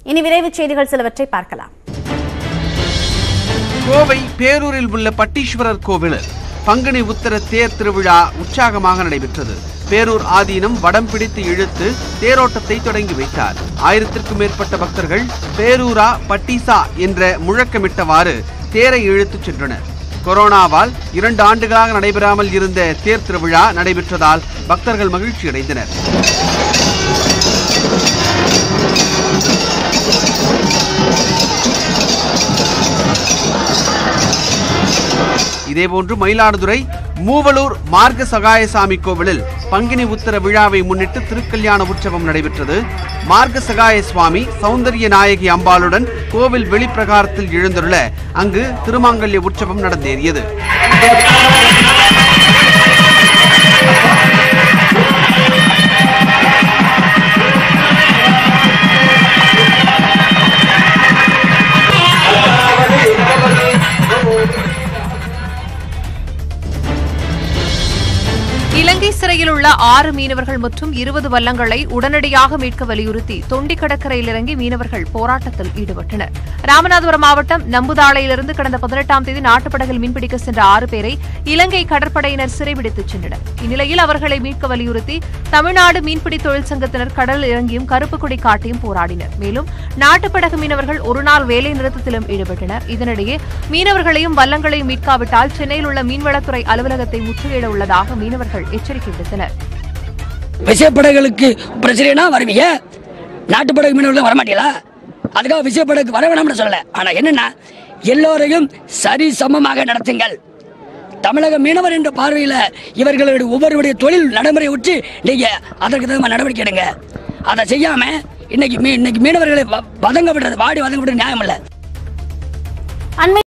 இனி விரைவுச் செய்திகள் சிலவற்றை பார்க்கலாம் கோவை பேரூரில் உள்ள பட்டீஸ்வரர் கோவிலில் பங்குனி உத்தர தேர் திருவிழா உற்சாகமாக நடைபெற்றது பேரூர் ஆதீனம் வடம் பிடித்து இழுத்து தேரோட்டத்தை தொடங்கி வைத்தார் ஆயிரத்திற்கும் மேற்பட்ட பக்தர்கள் பேரூரா பட்டீசா என்ற முழக்கமிட்டவாறு தேரை இழுத்துச் சென்றனர் கொரோனாவால் இரண்டு ஆண்டுகளாக நடைபெறாமல் இருந்த தேர் திருவிழா நடைபெற்றதால் பக்தர்கள் மகிழ்ச்சியடைந்தனர் இதேபோன்று மயிலாடுதுறை மூவலூர் மார்க்க சகாயசாமி கோவிலில் பங்கினி உத்தர விழாவை முன்னிட்டு திருக்கல்யாண உற்சவம் நடைபெற்றது மார்க்க சகாய சுவாமி சௌந்தரிய நாயகி அம்பாளுடன் கோவில் வெளிப்பிரகாரத்தில் எழுந்துள்ள அங்கு திருமாங்கல்ய உற்சவம் நடந்தேறியது இலங்கை சிறையில் உள்ள ஆறு மீனவர்கள் மற்றும் இருபது வல்லங்களை உடனடியாக மீட்க வலியுறுத்தி தொண்டி கடற்கரையில் இறங்கி மீனவர்கள் போராட்டத்தில் ஈடுபட்டனர் ராமநாதபுரம் மாவட்டம் நம்புதாளையிலிருந்து கடந்த பதினெட்டாம் தேதி நாட்டுப்படகில் மீன்பிடிக்க சென்ற ஆறு பேரை இலங்கை கடற்படையினர் சிறைபிடித்துச் சென்றனர் இந்நிலையில் அவர்களை மீட்க வலியுறுத்தி தமிழ்நாடு மீன்பிடி தொழிற்சங்கத்தினர் கடலில் இறங்கியும் கருப்பு கொடி காட்டியும் போராடினர் மேலும் நாட்டுப்படகு மீனவர்கள் ஒருநாள் வேலை நிறுத்தத்திலும் ஈடுபட்டனர் இதனிடையே மீனவர்களையும் வல்லங்களையும் மீட்காவிட்டால் சென்னையில் உள்ள மீன்வளத்துறை அலுவலகத்தை முற்றுகையிட உள்ளதாக மீனவர்கள் எச்சரிக்கை விடுத்தனர் விசைப்படகுகளுக்கு பிரச்சனைனா வருவீங்க நாட்டுப்படகு மீனவர்கள் வரமாட்டீங்களா அதுக்காக விசைப்படகு வர வேணாம்னு சொல்லல ஆனா என்னன்னா எல்லோரையும் சரி சமமாக நடத்துங்கள் தமிழக மீனவர் என்ற பார்வையில் இவர்களுடைய ஒவ்வொருடைய தொழில் நடைமுறை உற்றி நீங்க அதற்கு தகுந்த நடவடிக்கை எடுங்க அதை செய்யாம இன்னைக்கு மீ- இன்னைக்கு மீனவர்களை வ- வதங்க விடுறது வாடி வதங்க விடுறது நியாயம் இல்லை அண்மை